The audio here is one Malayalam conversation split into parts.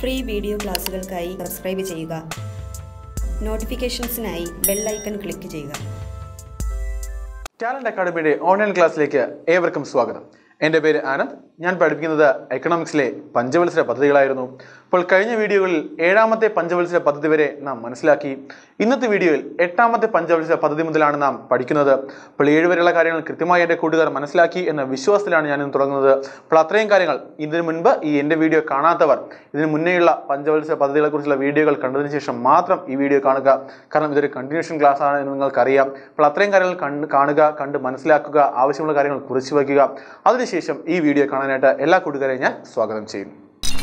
ഫ്രീ വീഡിയോ ക്ലാസുകൾക്കായി സബ്സ്ക്രൈബ് ചെയ്യുക നോട്ടിഫിക്കേഷൻസിനായി ബെൽ ഐക്കൺ ക്ലിക്ക് ചെയ്യുക ടാലന്റ് അക്കാഡമിയുടെ ഓൺലൈൻ ക്ലാസ്സിലേക്ക് ഏവർക്കും സ്വാഗതം എൻ്റെ പേര് ആനന്ദ് ഞാൻ പഠിപ്പിക്കുന്നത് എക്കണോമിക്സിലെ പഞ്ചവത്സര പദ്ധതികളായിരുന്നു അപ്പോൾ കഴിഞ്ഞ വീഡിയോകളിൽ ഏഴാമത്തെ പഞ്ചവത്സര പദ്ധതി വരെ നാം മനസ്സിലാക്കി ഇന്നത്തെ വീഡിയോയിൽ എട്ടാമത്തെ പഞ്ചവത്സര പദ്ധതി മുതലാണ് നാം പഠിക്കുന്നത് അപ്പോൾ ഏഴ് വരെയുള്ള കാര്യങ്ങൾ കൃത്യമായി എൻ്റെ കൂട്ടുകാർ മനസ്സിലാക്കി എന്ന വിശ്വാസത്തിലാണ് ഞാൻ ഇന്ന് തുടങ്ങുന്നത് അപ്പോൾ അത്രയും കാര്യങ്ങൾ ഇതിനു മുൻപ് ഈ എൻ്റെ വീഡിയോ കാണാത്തവർ ഇതിനു മുന്നേയുള്ള പഞ്ചവത്സര പദ്ധതികളെക്കുറിച്ചുള്ള വീഡിയോകൾ കണ്ടതിന് ശേഷം മാത്രം ഈ വീഡിയോ കാണുക കാരണം ഇതൊരു കണ്ടിന്യൂഷൻ ക്ലാസ് ആണ് എന്ന് നിങ്ങൾക്കറിയാം അപ്പോൾ അത്രയും കാര്യങ്ങൾ കണ്ട് കാണുക കണ്ട് മനസ്സിലാക്കുക ആവശ്യമുള്ള കാര്യങ്ങൾ കുറിച്ച് വയ്ക്കുക അതിനുശേഷം ഈ വീഡിയോ കാണാനായിട്ട് എല്ലാ കൂട്ടുകാരെയും ഞാൻ സ്വാഗതം ചെയ്യുന്നു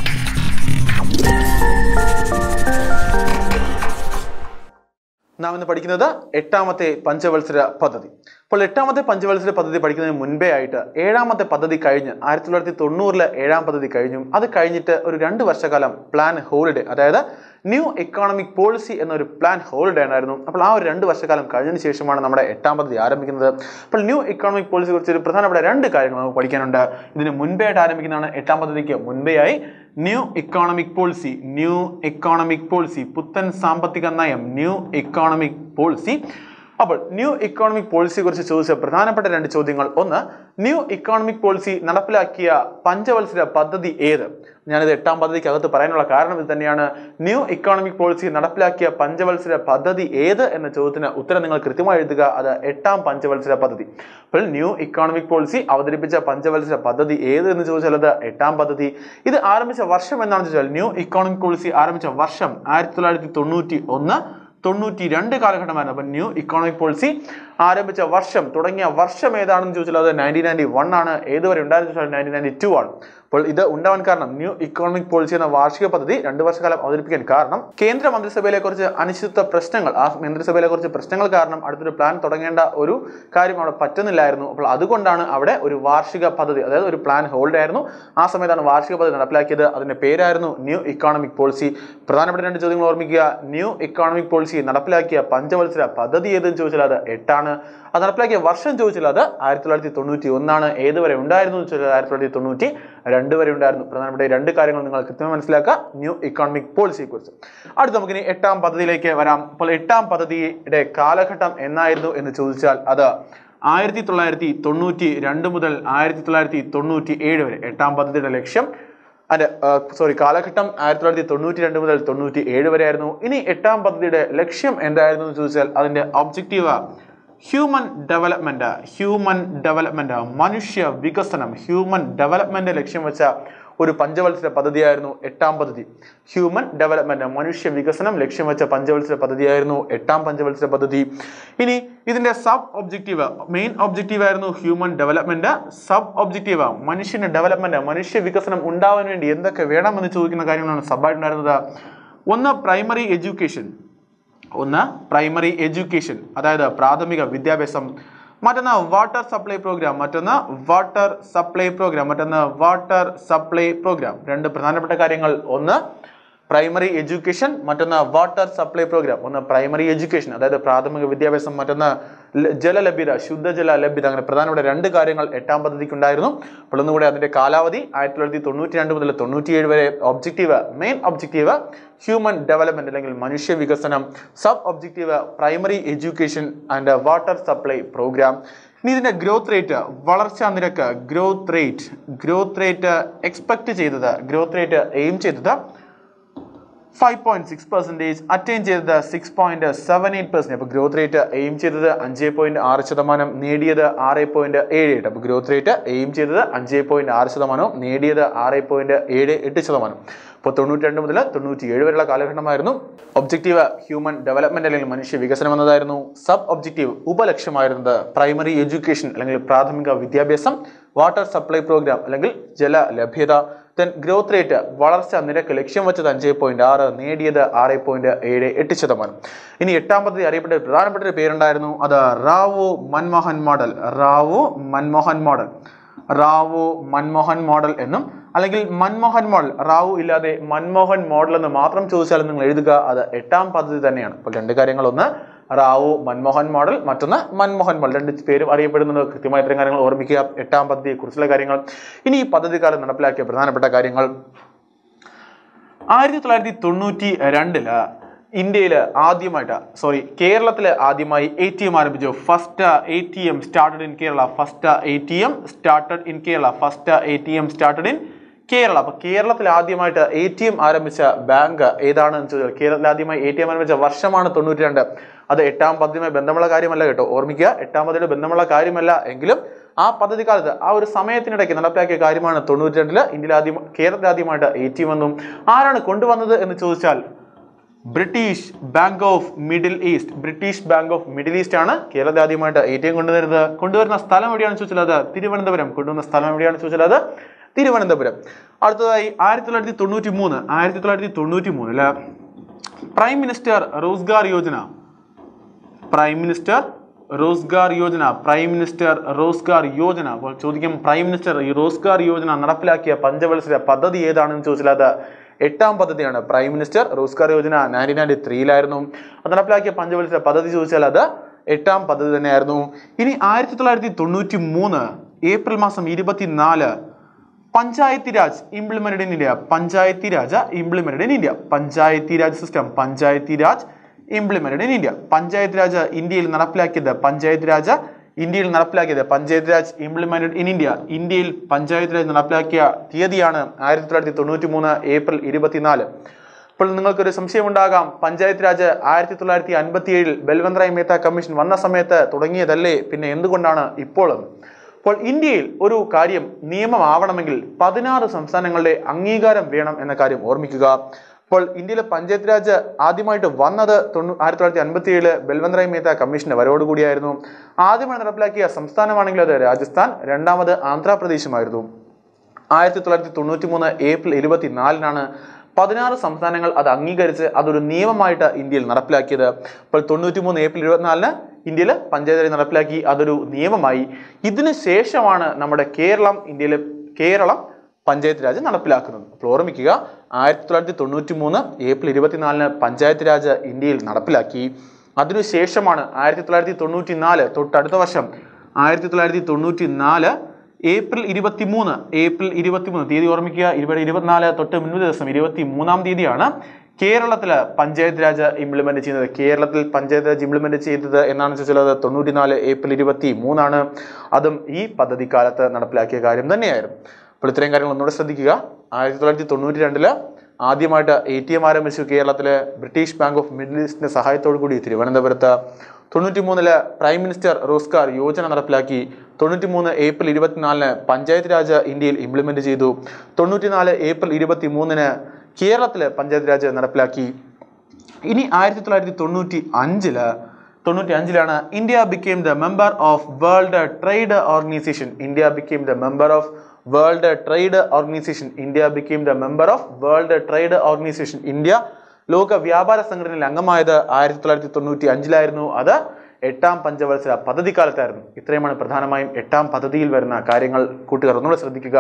നാം ഇന്ന് പഠിക്കുന്നത് എട്ടാമത്തെ പഞ്ചവത്സര പദ്ധതി അപ്പോൾ എട്ടാമത്തെ പഞ്ചവത്സര പദ്ധതി പഠിക്കുന്നതിന് മുൻപേ ആയിട്ട് ഏഴാമത്തെ പദ്ധതി കഴിഞ്ഞ് ആയിരത്തി തൊള്ളായിരത്തി തൊണ്ണൂറിലെ ഏഴാം പദ്ധതി കഴിഞ്ഞു അത് കഴിഞ്ഞിട്ട് ഒരു രണ്ട് വർഷക്കാലം പ്ലാൻ ഹോളിഡേ അതായത് ന്യൂ എക്കോണമിക് പോളിസി എന്നൊരു പ്ലാൻ ഹോളിഡേ ഉണ്ടായിരുന്നു അപ്പോൾ ആ ഒരു രണ്ട് വർഷക്കാലം കഴിഞ്ഞതിന് ശേഷമാണ് നമ്മുടെ എട്ടാം പദ്ധതി ആരംഭിക്കുന്നത് അപ്പോൾ ന്യൂ എക്കോണമിക് പോളിസിയെ കുറിച്ച് ഒരു പ്രധാനപ്പെട്ട രണ്ട് കാര്യങ്ങൾ നമുക്ക് പഠിക്കാനുണ്ട് ഇതിന് മുൻപേ ആയിട്ട് ആരംഭിക്കുന്നതാണ് എട്ടാം പദ്ധതിക്ക് മുൻപേ ആയി new economic policy new economic policy പുത്തൻ സാമ്പത്തിക നയം ന്യൂ എക്കോണമിക് പോളിസി അപ്പോൾ ന്യൂ ഇക്കോണമിക് പോളിസിയെ കുറിച്ച് ചോദിച്ച പ്രധാനപ്പെട്ട രണ്ട് ചോദ്യങ്ങൾ ഒന്ന് ന്യൂ ഇക്കോണമിക് പോളിസി നടപ്പിലാക്കിയ പഞ്ചവത്സര പദ്ധതി ഏത് ഞാനിത് എട്ടാം പദ്ധതിക്കകത്ത് പറയാനുള്ള കാരണം ഇത് തന്നെയാണ് ന്യൂ ഇക്കോണമിക് പോളിസി നടപ്പിലാക്കിയ പഞ്ചവത്സര പദ്ധതി ഏത് എന്ന ചോദ്യത്തിന് ഉത്തരം നിങ്ങൾ കൃത്യമായി എഴുതുക അത് എട്ടാം പഞ്ചവത്സര പദ്ധതി അപ്പോൾ ന്യൂ ഇക്കോണമിക് പോളിസി അവതരിപ്പിച്ച പഞ്ചവത്സര പദ്ധതി ഏത് എന്ന് ചോദിച്ചാൽ അത് എട്ടാം പദ്ധതി ഇത് ആരംഭിച്ച വർഷം എന്നാണെന്ന് ചോദിച്ചാൽ ന്യൂ ഇക്കോണമിക് പോളിസി ആരംഭിച്ച വർഷം ആയിരത്തി തൊള്ളായിരത്തി തൊണ്ണൂറ്റി ഒന്ന് തൊണ്ണൂറ്റി രണ്ട് കാലഘട്ടമായിരുന്നു അപ്പം ന്യൂ ഇക്കോണമിക് പോളിസി ആരംഭിച്ച വർഷം തുടങ്ങിയ വർഷം ഏതാണെന്ന് ചോദിച്ചാൽ അത് നയൻറ്റീൻ നയൻറ്റി വൺ ആണ് ഏതുവരെ ഉണ്ടായിരുന്നു ചോദിച്ചാൽ നയൻറ്റീൻ നയൻറ്റി ടു ആണ് അപ്പോൾ ഇത് ഉണ്ടാവാൻ കാരണം ന്യൂ ഇക്കോണമിക് പോളിസി എന്ന വാർഷിക പദ്ധതി രണ്ട് വർഷക്കാലം അവതരിപ്പിക്കാൻ കാരണം കേന്ദ്ര മന്ത്രിസഭയിലെ കുറിച്ച് അനിശ്ചിത പ്രശ്നങ്ങൾ ആ മന്ത്രിസഭയിലെ കുറിച്ച് പ്രശ്നങ്ങൾ കാരണം അടുത്തൊരു പ്ലാൻ തുടങ്ങേണ്ട ഒരു കാര്യം അവിടെ പറ്റുന്നില്ലായിരുന്നു അപ്പോൾ അതുകൊണ്ടാണ് അവിടെ ഒരു വാർഷിക പദ്ധതി അതായത് ഒരു പ്ലാൻ ഹോൾഡ് ആയിരുന്നു ആ സമയത്താണ് വാർഷിക പദ്ധതി നടപ്പിലാക്കിയത് അതിന്റെ പേരായിരുന്നു ന്യൂ ഇക്കോണമിക് പോളിസി പ്രധാനപ്പെട്ട രണ്ട് ചോദ്യങ്ങൾ ഓർമ്മിക്കുക ന്യൂ ഇക്കോണമിക് പോളിസി നടപ്പിലാക്കിയ പഞ്ചവത്സര പദ്ധതി ഏതെന്ന് ചോദിച്ചാൽ അത് എട്ടാണ് അത് നടപ്പിലാക്കിയ വർഷം ചോദിച്ചാൽ അത് ആയിരത്തി തൊള്ളായിരത്തി തൊണ്ണൂറ്റി ഒന്നാണ് ഏതുവരെ ഉണ്ടായിരുന്നു എന്ന് ചോദിച്ചാൽ ആയിരത്തി തൊള്ളായിരത്തി തൊണ്ണൂറ്റി രണ്ട് വരെ ഉണ്ടായിരുന്നു പ്രധാനപ്പെട്ട ഈ രണ്ട് കാര്യങ്ങൾ നിങ്ങൾ കൃത്യമായി മനസ്സിലാക്കുക ന്യൂ ഇക്കോണമിക് പോളിസിയെ കുറിച്ച് അടുത്ത് നമുക്കിനി എട്ടാം പദ്ധതിയിലേക്ക് വരാം അപ്പോൾ എട്ടാം പദ്ധതിയുടെ കാലഘട്ടം എന്നായിരുന്നു എന്ന് ചോദിച്ചാൽ അത് ആയിരത്തി തൊള്ളായിരത്തി തൊണ്ണൂറ്റി രണ്ട് മുതൽ ആയിരത്തി തൊള്ളായിരത്തി തൊണ്ണൂറ്റി ഏഴ് വരെ എട്ടാം പദ്ധതിയുടെ ലക്ഷ്യം അതെ സോറി കാലഘട്ടം ആയിരത്തി തൊള്ളായിരത്തി തൊണ്ണൂറ്റി രണ്ട് മുതൽ തൊണ്ണൂറ്റി ഏഴ് വരെ ആയിരുന്നു ഇനി എട്ടാം പദ്ധതിയുടെ ലക്ഷ്യം എന്തായിരുന്നു എന്ന് ചോദിച്ചാൽ അതിന്റെ objective human development human development മനുഷ്യ വികസനം ഹ്യൂമൻ ഡെവലപ്മെന്റ് ലക്ഷ്യം വെച്ച ഒരു പഞ്ചവത്സര പദ്ധതിയായിരുന്നു എട്ടാം പദ്ധതി ഹ്യൂമൻ ഡെവലപ്മെന്റ് മനുഷ്യ വികസനം ലക്ഷ്യം വെച്ച പഞ്ചവത്സര പദ്ധതിയായിരുന്നു എട്ടാം പഞ്ചവത്സര പദ്ധതി ഇനി ഇതിന്റെ സബ് ഒബ്ജക്റ്റീവ് മെയിൻ ഒബ്ജക്റ്റീവ് ആയിരുന്നു ഹ്യൂമൻ ഡെവലപ്മെന്റ് സബ് ഒബ്ജക്റ്റീവ് മനുഷ്യന് ഡെവലപ്മെന്റ് മനുഷ്യ വികസനം ഉണ്ടാവാൻ വേണ്ടി എന്തൊക്കെ വേണമെന്ന് ചോദിക്കുന്ന കാര്യങ്ങളാണ് സബായിട്ടുണ്ടായിരുന്നത് ഒന്ന് പ്രൈമറി എഡ്യൂക്കേഷൻ ഒന്ന് പ്രൈമറി എഡ്യൂക്കേഷൻ അതായത് പ്രാഥമിക വിദ്യാഭ്യാസം മറ്റൊന്ന് വാട്ടർ സപ്ലൈ പ്രോഗ്രാം മറ്റൊന്ന് വാട്ടർ സപ്ലൈ പ്രോഗ്രാം മറ്റൊന്ന് വാട്ടർ സപ്ലൈ പ്രോഗ്രാം രണ്ട് പ്രധാനപ്പെട്ട കാര്യങ്ങൾ ഒന്ന് പ്രൈമറി എഡ്യൂക്കേഷൻ മറ്റൊന്ന് വാട്ടർ സപ്ലൈ പ്രോഗ്രാം ഒന്ന് പ്രൈമറി എഡ്യൂക്കേഷൻ അതായത് പ്രാഥമിക വിദ്യാഭ്യാസം മറ്റൊന്ന് ല- ജലലഭ്യത ശുദ്ധജല ലഭ്യത അങ്ങനെ പ്രധാനപ്പെട്ട രണ്ട് കാര്യങ്ങൾ എട്ടാം പദ്ധതിക്ക് ഉണ്ടായിരുന്നു അപ്പോൾ ഒന്നുകൂടെ അതിന്റെ കാലാവധി ആയിരത്തി തൊള്ളായിരത്തി തൊണ്ണൂറ്റി രണ്ട് മുതൽ തൊണ്ണൂറ്റിയേഴ് വരെ objective main objective human development അല്ലെങ്കിൽ മനുഷ്യ വികസനം sub objective primary education and water supply programme ഇനി ഇതിന്റെ ഗ്രോത്ത് റേറ്റ് വളർച്ചാ നിരക്ക് growth rate growth rate expect ചെയ്തത് ഗ്രോത്ത് റേറ്റ് എയിം ചെയ്തത് five point six percentage attain ചെയ്തത് six point seven eight percent അപ്പോൾ ഗ്രോത്ത് റേറ്റ് എയിം ചെയ്തത് അഞ്ച് പോയിന്റ് ആറ് ശതമാനം നേടിയത് ആറ് പോയിന്റ് ഏഴ് എട്ട് അപ്പോൾ ഗ്രോത്ത് റേറ്റ് എയിം ചെയ്തത് അഞ്ച് പോയിന്റ് ആറ് ശതമാനവും നേടിയത് ആറ് പോയിന്റ് ഏഴ് എട്ട് ശതമാനം അപ്പോൾ തൊണ്ണൂറ്റി രണ്ട് മുതൽ തൊണ്ണൂറ്റി ഏഴ് വരെയുള്ള കാലഘട്ടമായിരുന്നു ഒബ്ജക്റ്റീവ് ഹ്യൂമൻ ഡെവലപ്മെന്റ് അല്ലെങ്കിൽ മനുഷ്യ വികസനം എന്നതായിരുന്നു സബ് ഒബ്ജക്റ്റീവ് ഉപലക്ഷ്യമായിരുന്നത് പ്രൈമറി എഡ്യൂക്കേഷൻ അല്ലെങ്കിൽ പ്രാഥമിക വിദ്യാഭ്യാസം വാട്ടർ സപ്ലൈ പ്രോഗ്രാം അല്ലെങ്കിൽ ജല ലഭ്യത ദെൻ ഗ്രോത്ത് റേറ്റ് വളർച്ച നിരക്ക് ലക്ഷ്യം വെച്ചത് അഞ്ച് പോയിന്റ് ആറ് നേടിയത് ആറ് പോയിന്റ് ഏഴ് എട്ട് ശതമാനം ഇനി എട്ടാം പദ്ധതി അറിയപ്പെട്ട ഒരു പ്രധാനപ്പെട്ട ഒരു പേരുണ്ടായിരുന്നു അത് Rao Manmohan model Rao Manmohan model Rao Manmohan model എന്നും അല്ലെങ്കിൽ മൻമോഹൻ മോഡൽ റാവു ഇല്ലാതെ മൻമോഹൻ മോഡൽ എന്ന് മാത്രം ചോദിച്ചാൽ നിങ്ങൾ എഴുതുക അത് എട്ടാം പദ്ധതി തന്നെയാണ് അപ്പോൾ രണ്ട് കാര്യങ്ങൾ ഒന്ന് റാവു മൻമോഹൻ മോഡൽ മറ്റൊന്ന് മൻമോഹൻ മോഡൽ രണ്ട് പേരും അറിയപ്പെടുന്നത് കൃത്യമായ ഇത്തരം കാര്യങ്ങൾ ഓർമ്മിക്കുക എട്ടാം പദ്ധതിയെ കുറിച്ചുള്ള കാര്യങ്ങൾ ഇനി ഈ പദ്ധതി കാലം നടപ്പിലാക്കിയ പ്രധാനപ്പെട്ട കാര്യങ്ങൾ ആയിരത്തി തൊള്ളായിരത്തി തൊണ്ണൂറ്റി രണ്ടില് ഇന്ത്യയിൽ ആദ്യമായിട്ട് സോറി കേരളത്തിൽ ആദ്യമായി എ ടി എം ആരംഭിച്ചു first A T M started in Kerala first A T M started in Kerala first A T M started in Kerala അപ്പൊ കേരളത്തിൽ ആദ്യമായിട്ട് എ ടി എം ആരംഭിച്ച ബാങ്ക് ഏതാണെന്ന് ചോദിച്ചാൽ കേരളത്തിൽ ആദ്യമായി എ ടി എം ആരംഭിച്ച വർഷമാണ് തൊണ്ണൂറ്റി രണ്ട് അത് എട്ടാം പദ്ധതിയുമായി ബന്ധമുള്ള കാര്യമല്ല കേട്ടോ ഓർമ്മിക്കുക എട്ടാം പദ്ധതിയുടെ ബന്ധമുള്ള കാര്യമല്ല എങ്കിലും ആ പദ്ധതി കാലത്ത് ആ ഒരു സമയത്തിനിടയ്ക്ക് നടപ്പിലാക്കിയ കാര്യമാണ് തൊണ്ണൂറ്റി രണ്ടില് ഇന്ത്യയിൽ ആദ്യം കേരളത്തിൽ ആദ്യമായിട്ട് എ ടി എം എന്നും ആരാണ് കൊണ്ടുവന്നത് എന്ന് ചോദിച്ചാൽ British Bank of Middle East British Bank of Middle East ആണ് കേരളത്തിൽ ആദ്യമായിട്ട് എ ടി എം കൊണ്ടുവരുന്നത് കൊണ്ടുവരുന്ന സ്ഥലം എവിടെയാണെന്ന് ചോദിച്ചാൽ അത് തിരുവനന്തപുരം കൊണ്ടുവന്ന സ്ഥലം എവിടെയാണെന്ന് ചോദിച്ചാൽ അത് തിരുവനന്തപുരം അടുത്തതായി ആയിരത്തി തൊള്ളായിരത്തി തൊണ്ണൂറ്റി മൂന്ന് ആയിരത്തി തൊള്ളായിരത്തി തൊണ്ണൂറ്റി മൂന്നില് Prime Minister Rozgar Yojana Prime Minister Rozgar Yojana Prime Minister Rozgar Yojana അപ്പോൾ ചോദിക്കും പ്രൈം മിനിസ്റ്റർ ഈ റോസ്ഗാർ യോജന നടപ്പിലാക്കിയ പഞ്ചവത്സര പദ്ധതി ഏതാണെന്ന് ചോദിച്ചാൽ അത് എട്ടാം പദ്ധതിയാണ് Prime Minister Rozgar Yojana nineteen ninety ത്രീയിലായിരുന്നു അത് നടപ്പിലാക്കിയ പഞ്ചവത്സര പദ്ധതി ചോദിച്ചാൽ അത് എട്ടാം പദ്ധതി തന്നെയായിരുന്നു ഇനി ആയിരത്തി തൊള്ളായിരത്തി തൊണ്ണൂറ്റി മൂന്ന് ഏപ്രിൽ മാസം ഇരുപത്തിനാല് Panchayati Raj implemented in India Panchayati Raj implemented in India Panchayati Raj system Panchayati Raj implemented in India Panchayat Raj ഇന്ത്യയിൽ നടപ്പിലാക്കിയത് പഞ്ചായത്ത് രാജ് ഇന്ത്യയിൽ നടപ്പിലാക്കിയത് Panchayat Raj implemented in India ഇന്ത്യയിൽ പഞ്ചായത്ത് രാജ് നടപ്പിലാക്കിയ തീയതിയാണ് ആയിരത്തി തൊള്ളായിരത്തി തൊണ്ണൂറ്റി മൂന്ന് ഏപ്രിൽ ഇരുപത്തിനാല് ഇപ്പോൾ നിങ്ങൾക്കൊരു സംശയം ഉണ്ടാകാം പഞ്ചായത്ത് രാജ് ആയിരത്തി തൊള്ളായിരത്തി അൻപത്തി ഏഴിൽ ബൽവന്ത് റായ് മേത്ത കമ്മീഷൻ വന്ന സമയത്ത് തുടങ്ങിയതല്ലേ പിന്നെ എന്തുകൊണ്ടാണ് ഇപ്പോൾ എന്ന്? അപ്പോൾ ഇന്ത്യയിൽ ഒരു കാര്യം നിയമമാവണമെങ്കിൽ പതിനാറ് സംസ്ഥാനങ്ങളുടെ അംഗീകാരം വേണം എന്ന കാര്യം ഓർമ്മിക്കുക അപ്പോൾ ഇന്ത്യയിലെ പഞ്ചായത്ത് രാജ് ആദ്യമായിട്ട് വന്നത് തൊണ്ണൂ ആയിരത്തി തൊള്ളായിരത്തി അൻപത്തി ഏഴില് ബൽവന്ത് റായ് മേത്ത കമ്മീഷന്റെ വരവോടുകൂടിയായിരുന്നു ആദ്യമായി നടപ്പിലാക്കിയ സംസ്ഥാനമാണെങ്കിൽ അത് രാജസ്ഥാൻ രണ്ടാമത് ആന്ധ്രാപ്രദേശുമായിരുന്നു ആയിരത്തി തൊള്ളായിരത്തി തൊണ്ണൂറ്റി മൂന്ന് ഏപ്രിൽ ഇരുപത്തിനാലിനാണ് പതിനാറ് സംസ്ഥാനങ്ങൾ അത് അംഗീകരിച്ച് അതൊരു നിയമമായിട്ട് ഇന്ത്യയിൽ നടപ്പിലാക്കിയത് അപ്പോൾ തൊണ്ണൂറ്റി മൂന്ന് ഏപ്രിൽ ഇരുപത്തിനാലിന് ഇന്ത്യയിൽ പഞ്ചായത്ത് രാജ് നടപ്പിലാക്കി അതൊരു നിയമമായി ഇതിന് ശേഷമാണ് നമ്മുടെ കേരളം ഇന്ത്യയിലെ കേരളം പഞ്ചായത്ത് രാജ് നടപ്പിലാക്കുന്നത് അപ്പോൾ ഓർമ്മിക്കുക ആയിരത്തി തൊള്ളായിരത്തി തൊണ്ണൂറ്റി മൂന്ന് ഏപ്രിൽ ഇരുപത്തിനാലിന് പഞ്ചായത്ത് രാജ് ഇന്ത്യയിൽ നടപ്പിലാക്കി അതിനുശേഷമാണ് ആയിരത്തി തൊള്ളായിരത്തി തൊണ്ണൂറ്റി നാല് തൊട്ടടുത്ത വർഷം ആയിരത്തി തൊള്ളായിരത്തി തൊണ്ണൂറ്റി നാല് ഏപ്രിൽ ഇരുപത്തി മൂന്ന് ഏപ്രിൽ ഇരുപത്തി മൂന്ന് തീയതി ഓർമ്മിക്കുക ഇവിടെ ഇരുപത്തിനാല് തൊട്ട് മുൻപ് ദിവസം ഇരുപത്തി മൂന്നാം തീയതിയാണ് കേരളത്തിൽ പഞ്ചായത്ത് രാജ് ഇംപ്ലിമെന്റ് ചെയ്യുന്നത് കേരളത്തിൽ പഞ്ചായത്ത് രാജ് ഇംപ്ലിമെന്റ് ചെയ്തത് എന്നാണ് ചോദിച്ചാൽ തൊണ്ണൂറ്റിനാല് ഏപ്രിൽ ഇരുപത്തി മൂന്നാണ് അതും ഈ പദ്ധതി കാലത്ത് നടപ്പിലാക്കിയ കാര്യം തന്നെയായിരുന്നു അപ്പോൾ ഇത്രയും കാര്യങ്ങൾ ഒന്നുകൂടെ ശ്രദ്ധിക്കുക ആയിരത്തി തൊള്ളായിരത്തി തൊണ്ണൂറ്റി രണ്ടില് ആദ്യമായിട്ട് എ ടി എം ആരംഭിച്ചു കേരളത്തിലെ ബ്രിട്ടീഷ് ബാങ്ക് ഓഫ് മിഡിൽ ഈസ്റ്റിന്റെ സഹായത്തോടു കൂടി തിരുവനന്തപുരത്ത് തൊണ്ണൂറ്റി മൂന്നില് പ്രൈം മിനിസ്റ്റർ റോസ്ഗാർ യോജന നടപ്പിലാക്കി തൊണ്ണൂറ്റി മൂന്ന് ഏപ്രിൽ ഇരുപത്തിനാലിന് പഞ്ചായത്ത് രാജ് ഇന്ത്യയിൽ ഇംപ്ലിമെന്റ് ചെയ്തു തൊണ്ണൂറ്റിനാല് ഏപ്രിൽ ഇരുപത്തി മൂന്നിന് കേരളത്തിലെ പഞ്ചായത്ത് രാജ് നടപ്പിലാക്കി ഇനി ആയിരത്തി തൊള്ളായിരത്തി തൊണ്ണൂറ്റി അഞ്ചില് തൊണ്ണൂറ്റി അഞ്ചിലാണ് India became the member of World Trade Organization India became the member of World Trade Organization India became the member of World Trade Organization India ലോക വ്യാപാര സംഘടനയിൽ അംഗമായത് ആയിരത്തി തൊള്ളായിരത്തി തൊണ്ണൂറ്റി അഞ്ചിലായിരുന്നു അത് എട്ടാം പഞ്ചവത്സര പദ്ധതി കാലത്തായിരുന്നു ഇത്രയുമാണ് പ്രധാനമായും എട്ടാം പദ്ധതിയിൽ വരുന്ന കാര്യങ്ങൾ കൂട്ടുകാർ ഒന്നുകൂടെ ശ്രദ്ധിക്കുക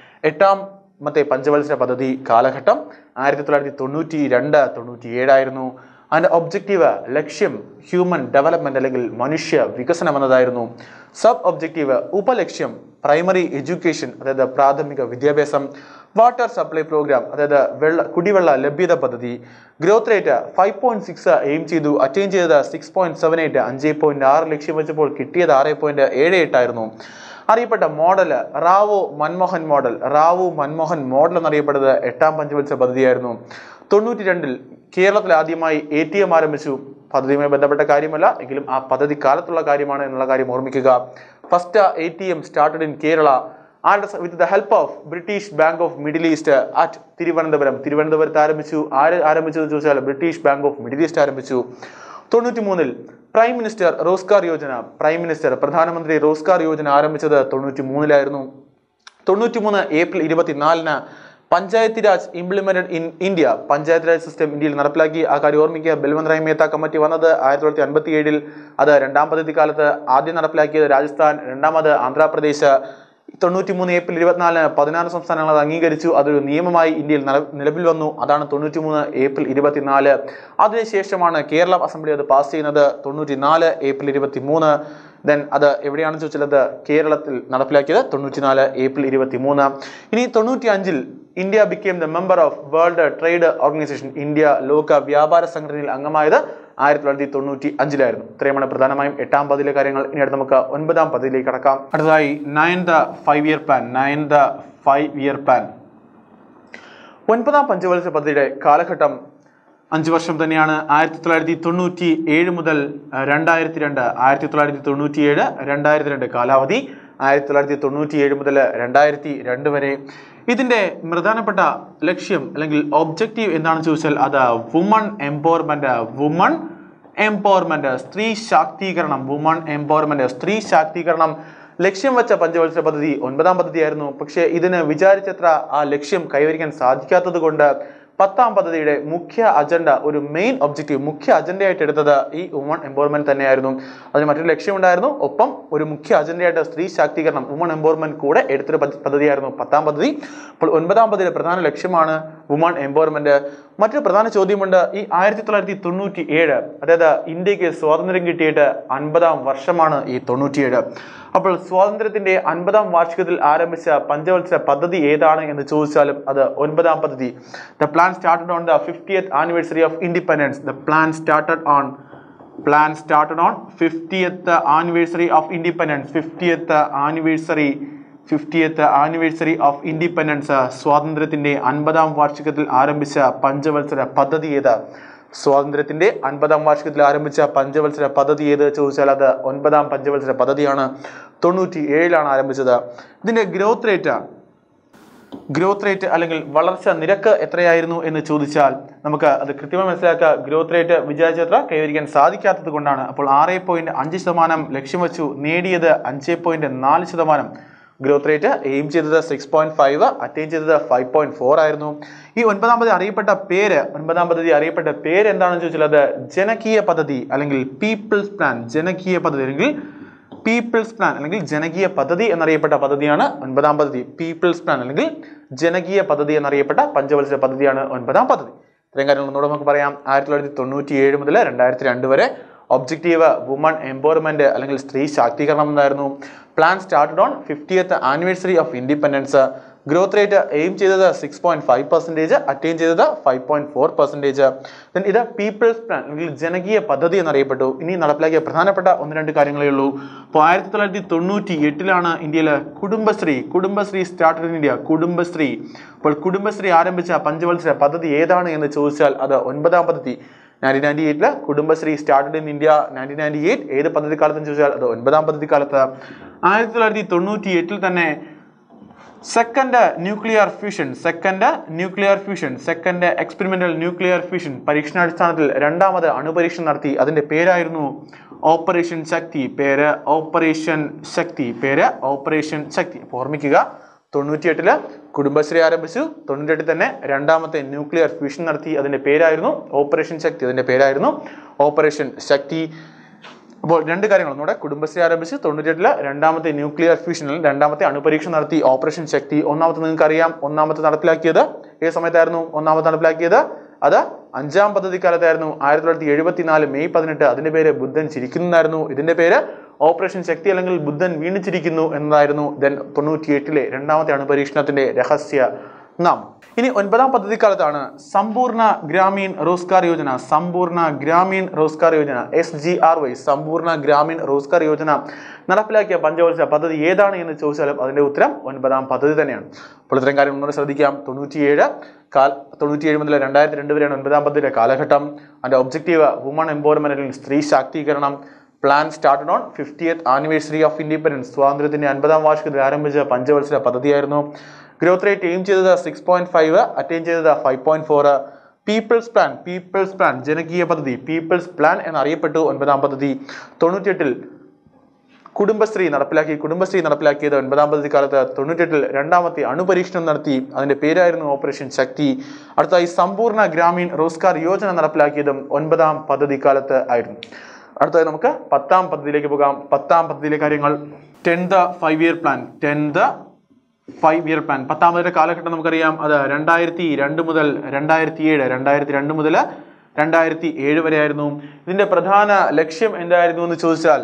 എട്ടാമത്തെ പഞ്ചവത്സര പദ്ധതി കാലഘട്ടം ആയിരത്തി തൊള്ളായിരത്തി തൊണ്ണൂറ്റി രണ്ട് തൊണ്ണൂറ്റി ഏഴായിരുന്നു അതിൻ്റെ ഒബ്ജക്റ്റീവ് ലക്ഷ്യം ഹ്യൂമൻ ഡെവലപ്മെന്റ് അല്ലെങ്കിൽ മനുഷ്യ വികസനം എന്നതായിരുന്നു സബ് ഒബ്ജക്റ്റീവ് ഉപലക്ഷ്യം പ്രൈമറി എഡ്യൂക്കേഷൻ അതായത് പ്രാഥമിക വിദ്യാഭ്യാസം വാട്ടർ സപ്ലൈ പ്രോഗ്രാം അതായത് വെള്ള കുടിവെള്ള ലഭ്യത പദ്ധതി growth rate five point six aim ചെയ്തു അറ്റൈൻ ചെയ്തത് സിക്സ് പോയിന്റ് സെവൻ എയ്റ്റ് അഞ്ച് പോയിന്റ് ആറ് ലക്ഷ്യം വെച്ചപ്പോൾ കിട്ടിയത് ആറ് പോയിന്റ് ഏഴ് എട്ടായിരുന്നു അറിയപ്പെട്ട model Rao Manmohan model Rao Manmohan model എന്നറിയപ്പെട്ടത് എട്ടാം പഞ്ചവത്സര പദ്ധതിയായിരുന്നു തൊണ്ണൂറ്റി രണ്ടിൽ കേരളത്തിൽ ആദ്യമായി എ ടി എം ആരംഭിച്ചു പദ്ധതിയുമായി ബന്ധപ്പെട്ട കാര്യമല്ല എങ്കിലും ആ പദ്ധതി കാലത്തുള്ള കാര്യമാണ് എന്നുള്ള കാര്യം ഓർമ്മിക്കുക first A T M started in Kerala ആരുടെ with the help of British Bank of Middle East at Thiruvananthapuram തിരുവനന്തപുരത്ത് ആരംഭിച്ചു ആര് ആരംഭിച്ചു എന്ന് ചോദിച്ചാൽ British Bank of Middle East ആരംഭിച്ചു തൊണ്ണൂറ്റി മൂന്നിൽ Prime Minister Rozgar Yojana Prime Minister പ്രധാനമന്ത്രി റോസ്കാർ യോജന ആരംഭിച്ചത് തൊണ്ണൂറ്റി മൂന്നിലായിരുന്നു തൊണ്ണൂറ്റി മൂന്ന് ഏപ്രിൽ ഇരുപത്തിനാലിന് Panchayati Raj implemented in India Panchayat Raj system ഇന്ത്യയിൽ നടപ്പിലാക്കി ആ കാര്യം ഓർമ്മിക്കുക ബൽവന്ത് റായ് മേത്ത കമ്മിറ്റി വന്നത് ആയിരത്തി തൊള്ളായിരത്തി അൻപത്തി ഏഴിൽ അത് രണ്ടാം പദ്ധതി കാലത്ത് ആദ്യം നടപ്പിലാക്കിയത് രാജസ്ഥാൻ രണ്ടാമത് ആന്ധ്രാപ്രദേശ് തൊണ്ണൂറ്റി മൂന്ന് ഏപ്രിൽ ഇരുപത്തിനാലിന് പതിനാറ് സംസ്ഥാനങ്ങൾ അത് അംഗീകരിച്ചു അതൊരു നിയമമായി ഇന്ത്യയിൽ നില- നിലവിൽ വന്നു അതാണ് തൊണ്ണൂറ്റി മൂന്ന് ഏപ്രിൽ ഇരുപത്തിനാല് അതിനുശേഷമാണ് കേരള അസംബ്ലി അത് പാസ് ചെയ്യുന്നത് തൊണ്ണൂറ്റി നാല് ഏപ്രിൽ ഇരുപത്തി മൂന്ന് ദെൻ അത് എവിടെയാണെന്ന് ചോദിച്ചാൽ അത് കേരളത്തിൽ നടപ്പിലാക്കിയത് തൊണ്ണൂറ്റിനാല് ഏപ്രിൽ ഇരുപത്തി മൂന്ന് ഇനി തൊണ്ണൂറ്റി അഞ്ചിൽ India became the member of World Trade Organization India ലോക വ്യാപാര സംഘടനയിൽ അംഗമായത് ആയിരത്തി തൊള്ളായിരത്തി തൊണ്ണൂറ്റി അഞ്ചിലായിരുന്നു ഇത്രയുമാണ് പ്രധാനമായും എട്ടാം പതിലെ കാര്യങ്ങൾ ഇനി അടുത്ത് നമുക്ക് ഒൻപതാം പതിലേക്ക് കടക്കാം അടുത്തതായി ninth five year plan ninth five year plan ഒൻപതാം പഞ്ചവത്സര പദ്ധതിയുടെ കാലഘട്ടം അഞ്ച് വർഷം തന്നെയാണ് ആയിരത്തി തൊള്ളായിരത്തി തൊണ്ണൂറ്റി ഏഴ് മുതൽ രണ്ടായിരത്തി രണ്ട് ആയിരത്തി തൊള്ളായിരത്തി തൊണ്ണൂറ്റി ഏഴ് രണ്ടായിരത്തി രണ്ട് കാലാവധി ആയിരത്തി തൊള്ളായിരത്തി തൊണ്ണൂറ്റി ഏഴ് മുതൽ രണ്ടായിരത്തി രണ്ട് വരെ ഇതിന്റെ പ്രധാനപ്പെട്ട ലക്ഷ്യം അല്ലെങ്കിൽ ഒബ്ജക്റ്റീവ് എന്താണെന്ന് ചോദിച്ചാൽ അത് വുമൺ എംപവർമെന്റ് വുമൺ എംപവർമെന്റ് സ്ത്രീ ശാക്തീകരണം വുമൺ എംപവർമെന്റ് സ്ത്രീ ശാക്തീകരണം ലക്ഷ്യം വെച്ച പഞ്ചവത്സര പദ്ധതി ഒൻപതാം പദ്ധതിയായിരുന്നു പക്ഷേ ഇതിന് വിചാരിച്ചത്ര ആ ലക്ഷ്യം കൈവരിക്കാൻ സാധിക്കാത്തത് കൊണ്ട് പത്താം പദ്ധതിയുടെ മുഖ്യ അജണ്ട ഒരു മെയിൻ ഒബ്ജക്റ്റീവ് മുഖ്യ അജണ്ടയായിട്ട് എടുത്തത് ഈ വുമൺ എംപവർമെന്റ് തന്നെയായിരുന്നു അതിന് മറ്റൊരു ലക്ഷ്യമുണ്ടായിരുന്നു ഒപ്പം ഒരു മുഖ്യ അജണ്ടയായിട്ട് സ്ത്രീ ശാക്തീകരണം വുമൺ എംപവർമെന്റ് കൂടെ എടുത്തൊരു പദ്ധ- പദ്ധതിയായിരുന്നു പത്താം പദ്ധതി അപ്പോൾ ഒൻപതാം പദ്ധതിയുടെ പ്രധാന ലക്ഷ്യമാണ് വുമൺ എംപവർമെന്റ് മറ്റൊരു പ്രധാന ചോദ്യമുണ്ട് ഈ ആയിരത്തി തൊള്ളായിരത്തി തൊണ്ണൂറ്റി ഏഴ് അതായത് ഇന്ത്യക്ക് സ്വാതന്ത്ര്യം കിട്ടിയിട്ട് അൻപതാം വർഷമാണ് ഈ തൊണ്ണൂറ്റിയേഴ് അപ്പോൾ സ്വാതന്ത്ര്യത്തിന്റെ അൻപതാം വാർഷികത്തിൽ ആരംഭിച്ച പഞ്ചവത്സര പദ്ധതി ഏതാണ് എന്ന് ചോദിച്ചാലും അത് ഒൻപതാം പദ്ധതി the plan started on the fiftieth anniversary of independence the plan started on plan started on fiftieth anniversary of independence fiftieth anniversary fiftieth anniversary of independence സ്വാതന്ത്ര്യത്തിന്റെ അൻപതാം വാർഷികത്തിൽ ആരംഭിച്ച പഞ്ചവത്സര പദ്ധതി ഏത് സ്വാതന്ത്ര്യത്തിന്റെ അൻപതാം വാർഷികത്തിൽ ആരംഭിച്ച പഞ്ചവത്സര പദ്ധതി ഏത് ചോദിച്ചാൽ അത് ഒൻപതാം പഞ്ചവത്സര പദ്ധതിയാണ് തൊണ്ണൂറ്റി ഏഴിലാണ് ആരംഭിച്ചത് ഇതിന്റെ ഗ്രോത്ത് റേറ്റ് ഗ്രോത്ത് റേറ്റ് അല്ലെങ്കിൽ വളർച്ച നിരക്ക് എത്രയായിരുന്നു എന്ന് ചോദിച്ചാൽ നമുക്ക് അത് കൃത്യമായി മനസ്സിലാക്കുക ഗ്രോത്ത് റേറ്റ് വിചാരിച്ചത്ര കൈവരിക്കാൻ സാധിക്കാത്തത് കൊണ്ടാണ് അപ്പോൾ ആറ് പോയിന്റ് അഞ്ച് ശതമാനം ലക്ഷ്യം വെച്ചു നേടിയത് അഞ്ച് പോയിന്റ് നാല് ശതമാനം ഗ്രോത്ത് റേറ്റ് എയിം ചെയ്തത് സിക്സ് പോയിന്റ് ഫൈവ് അറ്റൈൻ ചെയ്തത് ഫൈവ് പോയിന്റ് ഫോർ ആയിരുന്നു ഈ ഒൻപതാം പദ്ധതി അറിയപ്പെട്ട പേര് ഒൻപതാം പദ്ധതി അറിയപ്പെട്ട പേര് എന്താണെന്ന് ചോദിച്ചാൽ അത് ജനകീയ പദ്ധതി അല്ലെങ്കിൽ പീപ്പിൾസ് പ്ലാൻ ജനകീയ പദ്ധതി അല്ലെങ്കിൽ പീപ്പിൾസ് പ്ലാൻ അല്ലെങ്കിൽ ജനകീയ പദ്ധതി എന്നറിയപ്പെട്ട പദ്ധതിയാണ് ഒൻപതാം പദ്ധതി പീപ്പിൾസ് പ്ലാൻ അല്ലെങ്കിൽ ജനകീയ പദ്ധതി എന്നറിയപ്പെട്ട പഞ്ചവത്സര പദ്ധതിയാണ് ഒൻപതാം പദ്ധതി ഇത്രയും കാര്യങ്ങൾ ഒന്നുകൂടെ നമുക്ക് പറയാം ആയിരത്തി തൊള്ളായിരത്തി തൊണ്ണൂറ്റി ഏഴ് മുതൽ രണ്ടായിരത്തി രണ്ട് വരെ ഒബ്ജക്റ്റീവ് വുമൺ എംപവർമെന്റ് അല്ലെങ്കിൽ സ്ത്രീ ശാക്തീകരണം എന്നായിരുന്നു plan started on fiftieth anniversary of independence growth rate aim ചെയ്തത് six point five percentage attain ചെയ്തത് five point four percentage then ഇത് പീപ്പിൾസ് പ്ലാൻ അല്ലെങ്കിൽ ജനകീയ പദ്ധതി എന്നറിയപ്പെട്ടു ഇനി നടപ്പിലാക്കിയ പ്രധാനപ്പെട്ട ഒന്ന് രണ്ട് കാര്യങ്ങളേ ഉള്ളൂ അപ്പോൾ ആയിരത്തി തൊള്ളായിരത്തി തൊണ്ണൂറ്റി എട്ടിലാണ് ഇന്ത്യയിൽ Kudumbashree Kudumbashree started in India Kudumbashree അപ്പോൾ കുടുംബശ്രീ ആരംഭിച്ച പഞ്ചവത്സര പദ്ധതി ഏതാണ് എന്ന് ചോദിച്ചാൽ അത് ഒൻപതാം പദ്ധതി നയൻറ്റീൻ നയൻറ്റി എയ്റ്റില് Kudumbashree started in India nineteen ninety eight ഏത് പദ്ധതി കാലത്തെന്ന് ചോദിച്ചാൽ അത് ഒൻപതാം പദ്ധതി കാലത്ത് ആയിരത്തി തൊള്ളായിരത്തി തൊണ്ണൂറ്റി എട്ടിൽ തന്നെ second nuclear fusion second nuclear fusion second experimental nuclear fusion പരീക്ഷണാടിസ്ഥാനത്തിൽ രണ്ടാമത് അണുപരീക്ഷണം നടത്തി അതിന്റെ പേരായിരുന്നു ഓപ്പറേഷൻ ശക്തി പേര് ഓപ്പറേഷൻ ശക്തി പേര് ഓപ്പറേഷൻ ശക്തി അപ്പോൾ ഓർമ്മിക്കുക തൊണ്ണൂറ്റിയെട്ടില് കുടുംബശ്രീ ആരംഭിച്ചു തൊണ്ണൂറ്റിയെട്ടിൽ തന്നെ രണ്ടാമത്തെ ന്യൂക്ലിയർ ഫ്യൂഷൻ നടത്തി അതിന്റെ പേരായിരുന്നു ഓപ്പറേഷൻ ശക്തി അതിന്റെ പേരായിരുന്നു ഓപ്പറേഷൻ ശക്തി അപ്പോൾ രണ്ട് കാര്യങ്ങൾ ഒന്നുകൂടെ കുടുംബശ്രീ ആരംഭിച്ച് തൊണ്ണൂറ്റെട്ടില് രണ്ടാമത്തെ ന്യൂക്ലിയർ ഫ്യൂഷനിൽ രണ്ടാമത്തെ അണുപരീക്ഷണം നടത്തി ഓപ്പറേഷൻ ശക്തി ഒന്നാമത്തെ നിങ്ങൾക്ക് അറിയാം ഒന്നാമത്തെ നടപ്പിലാക്കിയത് ഏത് സമയത്തായിരുന്നു ഒന്നാമത്തെ നടപ്പിലാക്കിയത് അത് അഞ്ചാം പദ്ധതി കാലത്തായിരുന്നു ആയിരത്തി തൊള്ളായിരത്തി എഴുപത്തിനാല് മെയ് പതിനെട്ട് അതിന്റെ പേര് ബുദ്ധൻ ചിരിക്കുന്നതായിരുന്നു ഇതിന്റെ പേര് ഓപ്പറേഷൻ ശക്തി അല്ലെങ്കിൽ ബുദ്ധൻ വീണിച്ചിരിക്കുന്നു എന്നതായിരുന്നു ദെൻ തൊണ്ണൂറ്റിയെട്ടിലെ രണ്ടാമത്തെ അണുപരീക്ഷണത്തിന്റെ രഹസ്യ നാമം ഇനി ഒൻപതാം പദ്ധതി കാലത്താണ് സമ്പൂർണ്ണ Gramin Rozgar Yojana Sampoorna Gramin Rozgar Yojana S G R Y Sampoorna Gramin Rozgar Yojana നടപ്പിലാക്കിയ പഞ്ചവത്സര പദ്ധതി ഏതാണ് എന്ന് ചോദിച്ചാലും അതിന്റെ ഉത്തരം ഒൻപതാം പദ്ധതി തന്നെയാണ് അപ്പോൾ ഇത്തരം കാര്യം ഒന്നുകൂടെ ശ്രദ്ധിക്കാം തൊണ്ണൂറ്റിയേഴ് കാൽ തൊണ്ണൂറ്റിയേഴ് മുതൽ രണ്ടായിരത്തി രണ്ട് വരെയാണ് ഒൻപതാം പദ്ധതിയുടെ കാലഘട്ടം അതിന്റെ ഒബ്ജക്റ്റീവ് വുമൺ എംപവർമെന്റ് അല്ലെങ്കിൽ സ്ത്രീ ശാക്തീകരണം plan started on fiftieth anniversary of independence സ്വാതന്ത്ര്യത്തിന്റെ അൻപതാം വാർഷികത്തിൽ ആരംഭിച്ച പഞ്ചവത്സര പദ്ധതിയായിരുന്നു ഗ്രോത്ത് റേറ്റ് എയിം ചെയ്തത് സിക്സ് പോയിന്റ് ഫൈവ് അറ്റൈൻ ചെയ്തത് five point four people's plan people's plan ജനകീയ പദ്ധതി പീപ്പിൾസ് പ്ലാൻ എന്നറിയപ്പെട്ടു ഒൻപതാം പദ്ധതി തൊണ്ണൂറ്റിയെട്ടിൽ കുടുംബശ്രീ നടപ്പിലാക്കി കുടുംബശ്രീ നടപ്പിലാക്കിയത് ഒൻപതാം പദ്ധതി കാലത്ത് തൊണ്ണൂറ്റെട്ടിൽ രണ്ടാമത്തെ അണുപരീക്ഷണം നടത്തി അതിന്റെ പേരായിരുന്നു ഓപ്പറേഷൻ ശക്തി അടുത്തായി സമ്പൂർണ്ണ ഗ്രാമീൺ റോസ്ഗാർ യോജന നടപ്പിലാക്കിയതും ഒൻപതാം പദ്ധതി കാലത്ത് ആയിരുന്നു അടുത്തതായി നമുക്ക് പത്താം പദ്ധതിയിലേക്ക് പോകാം പത്താം പദ്ധതിയിലെ കാര്യങ്ങൾ tenth five year plan tenth five year plan പത്താമത്തെ കാലഘട്ടം നമുക്കറിയാം അത് രണ്ടായിരത്തി രണ്ട് മുതൽ രണ്ടായിരത്തി ഏഴ് രണ്ടായിരത്തി രണ്ട് മുതൽ രണ്ടായിരത്തി ഏഴ് വരെ ആയിരുന്നു ഇതിന്റെ പ്രധാന ലക്ഷ്യം എന്തായിരുന്നു എന്ന് ചോദിച്ചാൽ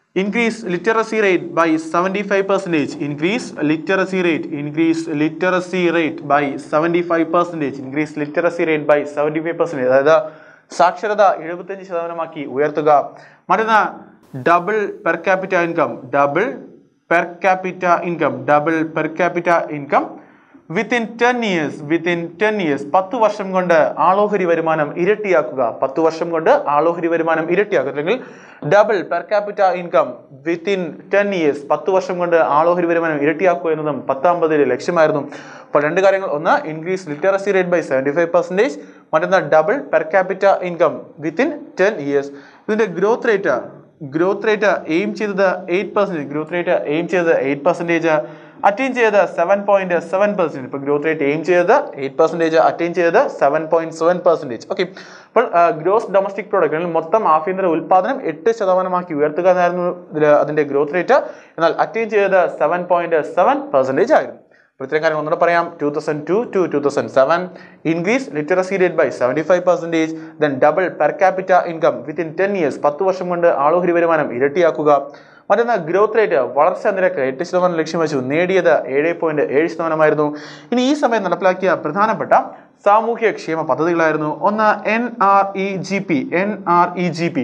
increase literacy rate by 75 percentage increase literacy rate increase literacy rate by 75 percentage increase literacy rate by 75 percentage അതായത് സാക്ഷരത എഴുപത്തഞ്ച് ശതമാനമാക്കി ഉയർത്തുക മറ്റൊന്ന് double per capita income double per capita income double per capita income within ten years within ten years പത്ത് വർഷം കൊണ്ട് ആളോഹരി വരുമാനം ഇരട്ടിയാക്കുക പത്ത് വർഷം കൊണ്ട് ആളോഹരി വരുമാനം ഇരട്ടിയാക്കുക അല്ലെങ്കിൽ double per capita income within ten years പത്ത് വർഷം കൊണ്ട് ആളോഹരി വരുമാനം ഇരട്ടിയാക്കുക എന്നതും പത്താം പദ്ധതിയുടെ ലക്ഷ്യമായിരുന്നു അപ്പോൾ രണ്ട് കാര്യങ്ങൾ ഒന്ന് increase literacy rate by seventy five percentage മറ്റൊന്ന് double per capita income within ten years ഇതിന്റെ growth rate growth rate aim ചെയ്തത് eight percentage growth rate aim ചെയ്തത് എയ്റ്റ് പെർസെൻറ്റേജ് അറ്റൈൻ ചെയ്തത് സെവൻ പോയിന്റ് സെവൻ പെർസെൻറ്റ് ഇപ്പോൾ ഗ്രോത്ത് റേറ്റ് എയിം ചെയ്തത് എയ്റ്റ് പെർസെൻറ്റേജ് അറ്റൈൻ ചെയ്തത് seven point seven percentage okay അപ്പോൾ ഗ്രോസ് ഡൊമസ്റ്റിക് പ്രോഡക്റ്റ് അല്ലെങ്കിൽ മൊത്തം ആഭ്യന്തര ഉൽപ്പാദനം എട്ട് ശതമാനമാക്കി ഉയർത്തുക എന്നായിരുന്നു ഇതിൽ അതിന്റെ ഗ്രോത്ത് റേറ്റ് എന്നാൽ അറ്റൈൻ ചെയ്തത് സെവൻ പോയിന്റ് സെവൻ പെർസെൻറ്റേജ് ആയിരുന്നു അപ്പോൾ ഇത്രയും കാര്യങ്ങൾ ഒന്നുകൂടെ പറയാം two thousand two to two thousand seven increase literacy rate by seventy five percentage then double per capita income within ten years പത്ത് വർഷം കൊണ്ട് ആളോഹരി വരുമാനം ഇരട്ടിയാക്കുക മറ്റൊന്ന് ഗ്രോത്ത് റേറ്റ് വളർച്ചാ നിരക്ക് എട്ട് ശതമാനം ലക്ഷ്യം വെച്ചു നേടിയത് ഏഴ് പോയിന്റ് ഏഴ് ശതമാനമായിരുന്നു ഇനി ഈ സമയം നടപ്പിലാക്കിയ പ്രധാനപ്പെട്ട സാമൂഹ്യ ക്ഷേമ പദ്ധതികളായിരുന്നു ഒന്ന് N R E G P N R E G P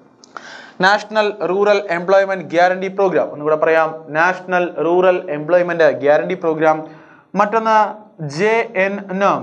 national rural employment guarantee Programme ഒന്നുകൂടെ പറയാം National rural employment guarantee Programme മറ്റൊന്ന് ജെ എൻ നം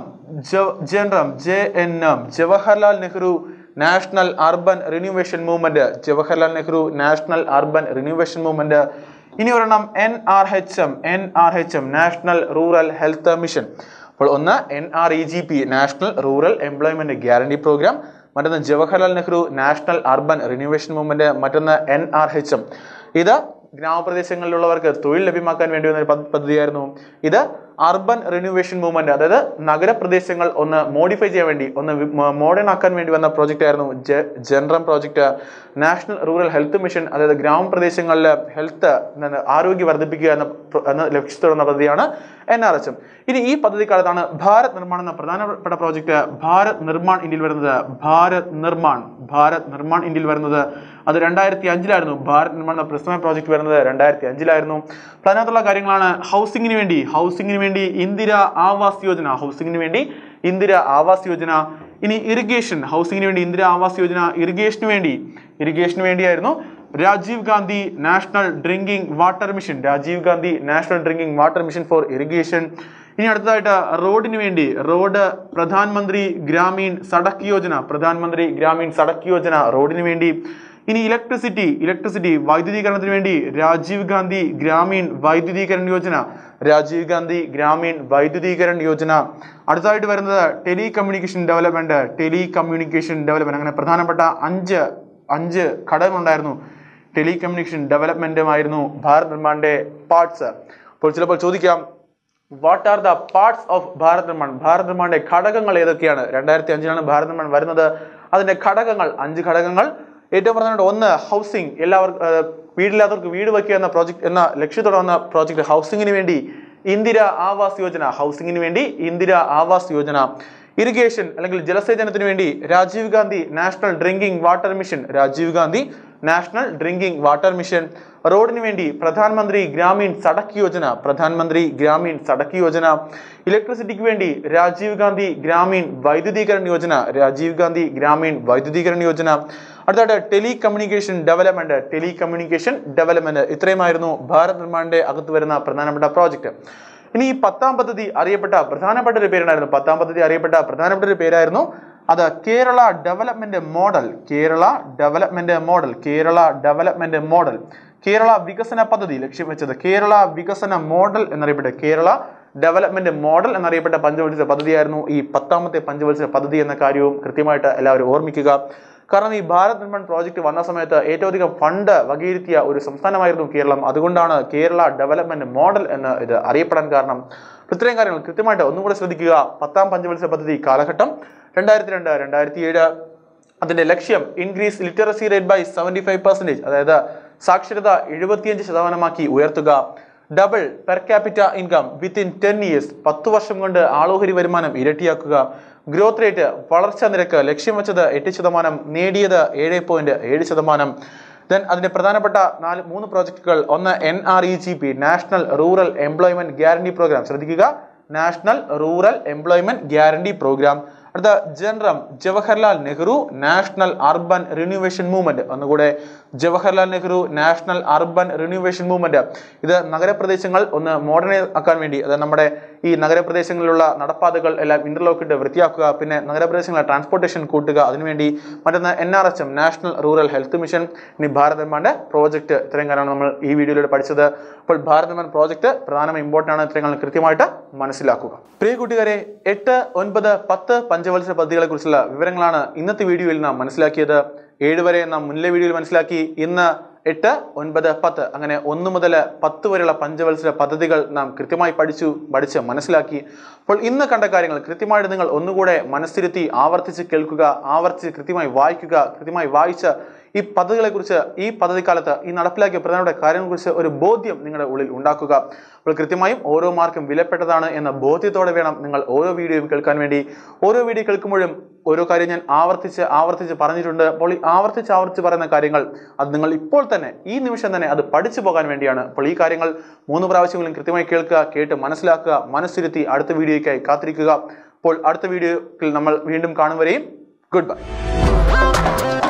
ജനറം ജെ എൻ നം Jawaharlal Nehru national urban renovation Movement Jawaharlal Nehru national urban renovation Movement ഇനി ഒരെണ്ണം N R H M N R H M national rural health Mission അപ്പോൾ ഒന്ന് N R E G P national rural employment guarantee Programme മറ്റൊന്ന് Jawaharlal Nehru national urban renovation Movement മറ്റൊന്ന് എൻ ആർ എച്ച് എം ഇത് ഗ്രാമപ്രദേശങ്ങളിലുള്ളവർക്ക് തൊഴിൽ ലഭ്യമാക്കാൻ വേണ്ടി വന്ന ഒരു പദ്ധ- പദ്ധതിയായിരുന്നു ഇത് അർബൻ റിന്യൂവേഷൻ മൂവ്മെന്റ് അതായത് നഗരപ്രദേശങ്ങൾ ഒന്ന് മോഡിഫൈ ചെയ്യാൻ വേണ്ടി ഒന്ന് മോഡേൺ ആക്കാൻ വേണ്ടി വന്ന പ്രോജക്റ്റ് ആയിരുന്നു ജെ- ജൻറം project National rural health Mission അതായത് ഗ്രാമപ്രദേശങ്ങളിൽ ഹെൽത്ത് ആരോഗ്യം വർദ്ധിപ്പിക്കുക എന്ന പ്ര- എന്ന ലക്ഷ്യത്തോടുന്ന പദ്ധതിയാണ് എൻ ആർ എച്ച് എം ഇനി ഈ പദ്ധതി കാലത്താണ് ഭാരത് നിർമ്മാൺ എന്ന പ്രധാനപ്പെട്ട പ്രോജക്റ്റ് ഭാരത് നിർമ്മാൺ ഇന്ത്യയിൽ വരുന്നത് ഭാരത് നിർമ്മാൺ ഭാരത് നിർമ്മാൺ ഇന്ത്യയിൽ വരുന്നത് അത് രണ്ടായിരത്തി അഞ്ചിലായിരുന്നു ഭാരത് നിർമ്മാൺ എന്ന പ്രസ്തുത പ്രോജക്റ്റ് വരുന്നത് രണ്ടായിരത്തി അഞ്ചിലായിരുന്നു അപ്പോൾ അതിനകത്തുള്ള കാര്യങ്ങളാണ് ഹൗസിംഗിന് വേണ്ടി ഹൗസിംഗിന് വേണ്ടി ഇന്ദിര ആവാസ് യോജന ഹൗസിംഗിന് വേണ്ടി ഇന്ദിര ആവാസ് യോജന ഇനി ഇറിഗേഷൻ ഹൗസിംഗിന് വേണ്ടി ഇന്ദിര ആവാസ് യോജന ഇറിഗേഷന് വേണ്ടി ഇറിഗേഷന് വേണ്ടിയായിരുന്നു Rajiv Gandhi national drinking water mission Rajiv Gandhi national drinking water mission for irrigation ഇനി അടുത്തതായിട്ട് റോഡിന് വേണ്ടി റോഡ് പ്രധാനമന്ത്രി ഗ്രാമീൺ സടക്ക് യോജന പ്രധാനമന്ത്രി ഗ്രാമീൺ സടക്ക് യോജന റോഡിന് വേണ്ടി ഇനി ഇലക്ട്രിസിറ്റി ഇലക്ട്രിസിറ്റി വൈദ്യുതീകരണത്തിന് വേണ്ടി രാജീവ് ഗാന്ധി ഗ്രാമീൺ വൈദ്യുതീകരൺ യോജന രാജീവ് ഗാന്ധി ഗ്രാമീൺ വൈദ്യുതീകരൺ യോജന അടുത്തതായിട്ട് വരുന്നത് telecommunication development telecommunication development അങ്ങനെ പ്രധാനപ്പെട്ട അഞ്ച് അഞ്ച് ഘടകങ്ങളുണ്ടായിരുന്നു ടെലി കമ്മ്യൂണിക്കേഷൻ ഡെവലപ്മെന്റുമായിരുന്നു ഭാരത് നിർമ്മാണിന്റെ പാർട്സ് അപ്പോൾ ചിലപ്പോൾ ചോദിക്കാം what are the parts of Bharat Nirman Bharat നിർമ്മാണിന്റെ ഘടകങ്ങൾ ഏതൊക്കെയാണ് രണ്ടായിരത്തി അഞ്ചിലാണ് ഭാരത് നിർമ്മാൺ വരുന്നത് അതിന്റെ ഘടകങ്ങൾ അഞ്ച് ഘടകങ്ങൾ ഏറ്റവും പ്രധാനപ്പെട്ട ഒന്ന് ഹൗസിംഗ് എല്ലാവർക്കും ഏർ, വീടില്ലാത്തവർക്ക് വീട് വയ്ക്കുക എന്ന പ്രോജക്ട് എന്ന ലക്ഷ്യത്തോടെ വന്ന പ്രോജക്ട് ഹൗസിംഗിന് വേണ്ടി ഇന്ദിര ആവാസ് യോജന ഹൗസിംഗിന് വേണ്ടി ഇന്ദിര ആവാസ് യോജന ഇറിഗേഷൻ അല്ലെങ്കിൽ ജലസേചനത്തിന് വേണ്ടി Rajiv Gandhi national drinking water mission Rajiv Gandhi national drinking water mission റോഡിന് വേണ്ടി പ്രധാനമന്ത്രി ഗ്രാമീൺ സടക്ക് യോജന പ്രധാനമന്ത്രി ഗ്രാമീൺ സടക്ക് യോജന ഇലക്ട്രിസിറ്റിക്ക് വേണ്ടി രാജീവ് ഗാന്ധി ഗ്രാമീൺ വൈദ്യുതീകരൺ യോജന രാജീവ് ഗാന്ധി ഗ്രാമീൺ വൈദ്യുതീകരൺ യോജന അടുത്തായിട്ട് telecommunication development telecommunication development ഇത്രയുമായിരുന്നു ഭാരത് നിർമ്മാണിന്റെ അകത്ത് വരുന്ന പ്രധാനപ്പെട്ട പ്രോജക്റ്റ് ഇനി ഈ പത്താം പദ്ധതി അറിയപ്പെട്ട പ്രധാനപ്പെട്ട ഒരു പേരുണ്ടായിരുന്നു പത്താം പദ്ധതി അറിയപ്പെട്ട പ്രധാനപ്പെട്ട ഒരു പേരായിരുന്നു അത് Kerala development model Kerala development model Kerala development model Kerala വികസന പദ്ധതി ലക്ഷ്യം വെച്ചത് കേരള വികസന മോഡൽ എന്നറിയപ്പെട്ട കേരള ഡെവലപ്മെന്റ് മോഡൽ എന്നറിയപ്പെട്ട പഞ്ചവത്സര പദ്ധതിയായിരുന്നു ഈ പത്താമത്തെ പഞ്ചവത്സര പദ്ധതി എന്ന കാര്യവും കൃത്യമായിട്ട് എല്ലാവരും ഓർമ്മിക്കുക കാരണം ഈ ഭാരത് നിർമ്മാൺ പ്രോജക്റ്റ് വന്ന സമയത്ത് ഏറ്റവും അധികം ഫണ്ട് വകയിരുത്തിയ ഒരു സംസ്ഥാനമായിരുന്നു കേരളം അതുകൊണ്ടാണ് കേരള ഡെവലപ്മെന്റ് മോഡൽ എന്ന് ഇത് അറിയപ്പെടാൻ കാരണം അപ്പോൾ ഇത്രയും കാര്യങ്ങൾ കൃത്യമായിട്ട് ഒന്നും കൂടെ ശ്രദ്ധിക്കുക പത്താം പഞ്ചവത്സര പദ്ധതി കാലഘട്ടം രണ്ടായിരത്തി രണ്ട് രണ്ടായിരത്തി ഏഴ് അതിന്റെ ലക്ഷ്യം increase literacy rate by seventy five percentage അതായത് സാക്ഷരത എഴുപത്തിയഞ്ച് ശതമാനമാക്കി ഉയർത്തുക double per capita income within ten years പത്ത് വർഷം കൊണ്ട് ആളോഹരി വരുമാനം ഇരട്ടിയാക്കുക ഗ്രോത്ത് റേറ്റ് വളർച്ചാ നിരക്ക് ലക്ഷ്യം വെച്ചത് എട്ട് ശതമാനം നേടിയത് ഏഴ് പോയിന്റ് ഏഴ് ശതമാനം ദെൻ അതിന്റെ പ്രധാനപ്പെട്ട നാല് മൂന്ന് പ്രോജക്റ്റുകൾ ഒന്ന് N R E G P national rural employment guarantee programme ശ്രദ്ധിക്കുക national rural employment guarantee programme അടുത്ത ജനറം Jawaharlal Nehru national urban renovation movement ഒന്നുകൂടെ Jawaharlal Nehru national urban renovation movement ഇത് നഗരപ്രദേശങ്ങൾ ഒന്ന് മോഡേണൈസ് ആക്കാൻ വേണ്ടി അതായത് നമ്മുടെ ഈ നഗരപ്രദേശങ്ങളിലുള്ള നടപ്പാതകൾ എല്ലാം ഇന്റർലോക്ക് ഇട്ട് വൃത്തിയാക്കുക പിന്നെ നഗരപ്രദേശങ്ങളിലെ ട്രാൻസ്പോർട്ടേഷൻ കൂട്ടുക അതിനുവേണ്ടി മറ്റൊന്ന് N R S M national rural health mission ഇനി ഭാരതന്മാരുടെ പ്രോജക്റ്റ് ഇത്രയും കാര്യമാണ് നമ്മൾ ഈ വീഡിയോയിലൂടെ പഠിച്ചത് അപ്പോൾ ഭാരതമാൻ പ്രോജക്റ്റ് പ്രധാനമായും ഇമ്പോർട്ടൻ്റ് ആണ് ഇത്രയും കാര്യം കൃത്യമായിട്ട് മനസ്സിലാക്കുക പ്രിയ കൂട്ടുകാരെ എട്ട് ഒൻപത് പത്ത് പഞ്ചവത്സര പദ്ധതികളെ കുറിച്ചുള്ള വിവരങ്ങളാണ് ഇന്നത്തെ വീഡിയോയിൽ നാം മനസ്സിലാക്കിയത് ഏഴ് വരെ നാം മുന്നിലെ വീഡിയോയിൽ മനസ്സിലാക്കി ഇന്ന് എട്ട് ഒൻപത് പത്ത് അങ്ങനെ ഒന്ന് മുതൽ പത്ത് വരെയുള്ള പഞ്ചവത്സര പദ്ധതികൾ നാം കൃത്യമായി പഠിച്ചു പഠിച്ച് മനസ്സിലാക്കി അപ്പോൾ ഇന്ന് കണ്ട കാര്യങ്ങൾ കൃത്യമായിട്ട് നിങ്ങൾ ഒന്നുകൂടെ മനസ്സിരുത്തി ആവർത്തിച്ച് കേൾക്കുക ആവർത്തിച്ച് കൃത്യമായി വായിക്കുക കൃത്യമായി വായിച്ച് ഈ പദ്ധതികളെക്കുറിച്ച് ഈ പദ്ധതി കാലത്ത് ഈ നടപ്പിലാക്കിയ പ്രധാനപ്പെട്ട കാര്യങ്ങളെക്കുറിച്ച് ഒരു ബോധ്യം നിങ്ങളുടെ ഉള്ളിൽ ഉണ്ടാക്കുക അപ്പോൾ കൃത്യമായും ഓരോ മാർക്കും വിലപ്പെട്ടതാണ് എന്ന ബോധ്യത്തോടെ വേണം നിങ്ങൾ ഓരോ വീഡിയോയും കേൾക്കാൻ വേണ്ടി ഓരോ വീഡിയോ കേൾക്കുമ്പോഴും ഓരോ കാര്യം ഞാൻ ആവർത്തിച്ച് ആവർത്തിച്ച് പറഞ്ഞിട്ടുണ്ട് അപ്പോൾ ഈ ആവർത്തിച്ച് ആവർത്തിച്ച് പറയുന്ന കാര്യങ്ങൾ അത് നിങ്ങൾ ഇപ്പോൾ തന്നെ ഈ നിമിഷം തന്നെ അത് പഠിച്ചു പോകാൻ വേണ്ടിയാണ് അപ്പോൾ ഈ കാര്യങ്ങൾ മൂന്ന് പ്രാവശ്യങ്ങളും കൃത്യമായി കേൾക്കുക കേട്ട് മനസ്സിലാക്കുക മനസ്സിരുത്തി അടുത്ത വീഡിയോയ്ക്കായി കാത്തിരിക്കുക അപ്പോൾ അടുത്ത വീഡിയോയിൽ നമ്മൾ വീണ്ടും കാണും വരെയും ഗുഡ് ബൈ